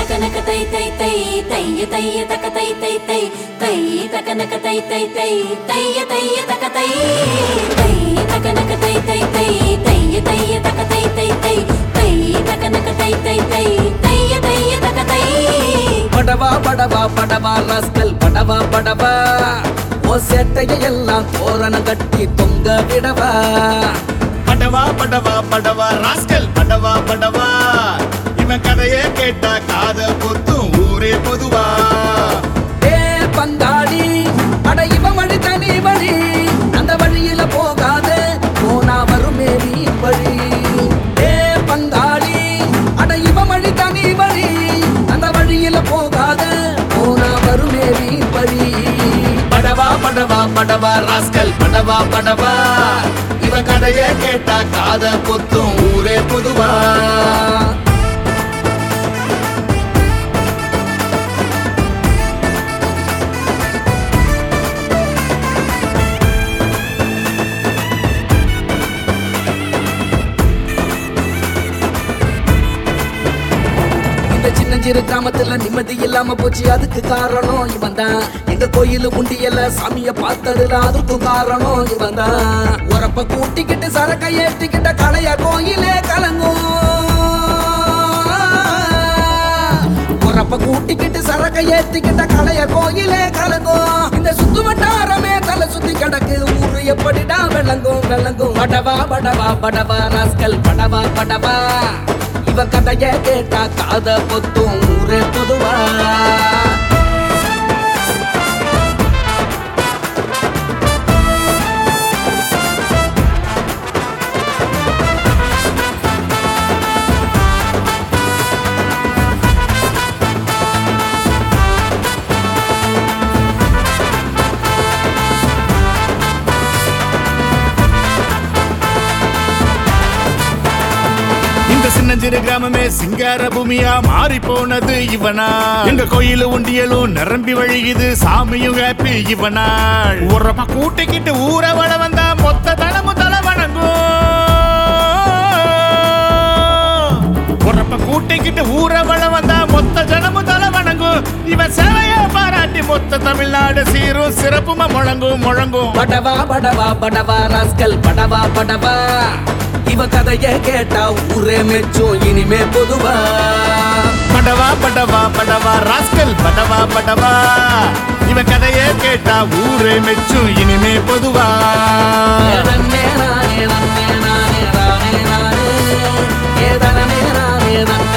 தகனக தை தை தை தைய தைய தக தை தை தை தை தகனக தை தை தை தைய தைய தக தை தை தகனக தை தை தை தைய தைய தக தை தை தை தை தகனக தை தை தை தைய தைய தக தை படவா படவா படவா ராஸ்கல் படவா படவா ஓ சேட்டைய எல்லாம் தோரணம் கட்டி தொங்க விடவா படவா படவா படவா ராஸ்கல் படவா படவா இவன் கதையே கேட்டா காத பொத்தும் ஊரே பொதுவா ஏ பங்காளி அட இவ வழி தனி வழி அந்த வழியில போகாத போனா வருமே நீ வழி ஏ பங்காளி அட இவ வழி தனி வழி அந்த வழியில போகாத போனா வருமே நீ வழி படவா படவா படவா ராஸ்கல் படவா படவா இவன் கதையே கேட்டா காத பொத்தும் ஊரே பொதுவா இந்த சின்னஞ்சிறு கிராமத்துல நிம்மதி இல்லாம போச்சு அதுக்கு காரணம் இவன் தான் எங்க கோயிலு உண்டியல சாமிய பார்த்ததுல அதுக்கு காரணம் இவன் தான் உரப்ப கூட்டிக்கிட்டு சரக்க ஏற்றிக்கிட்ட கலைய கோயிலே கலங்கும் உரப்ப கூட்டிக்கிட்டு சரக்க ஏத்திக்கிட்ட கலைய கோயிலே கலங்கும் இந்த சுத்து வட்டாரமே தலை சுத்தி கிடக்கு ஊரு எப்படிடா விளங்கும் விளங்கும் படவா படவா படவா ராஸ்கல் படவா படவா இவ கதைய கேட்டா காத பொத்தும் ஊரே பொதுவா இந்த சின்னஞ்சிறு கிராமமே சிங்கார பூமியா மாறி போனது இவனா எங்க கோயிலு உண்டியலும் நிரம்பி வழியுது சாமியும் ஹாப்பி இவனாள் உரமா கூட்டிக்கிட்டு ஊர வள வந்தா மொத்த தளமும் தலை வணங்கும் உரப்ப கூட்டிக்கிட்டு ஊர வள வந்தா மொத்த ஜனமும் தலை வணங்கும் இவன் சேவைய பாராட்டி மொத்த தமிழ்நாடு சீரும் சிறப்புமா முழங்கும் முழங்கும் படவா படவா படவா ராஸ்கல் படவா படவா இவ கதைய கேட்டா ஊரே மெச்சும் இனிமே பொதுவா படவா படவா படவா ராஸ்கல் படவா படவா இவன் கதையே கேட்டா ஊரே மெச்சும் இனிமே பொதுவா ஏதன்னே நானே நன்னே நானே ரானே நானே ஏதனனே நானே நன்னே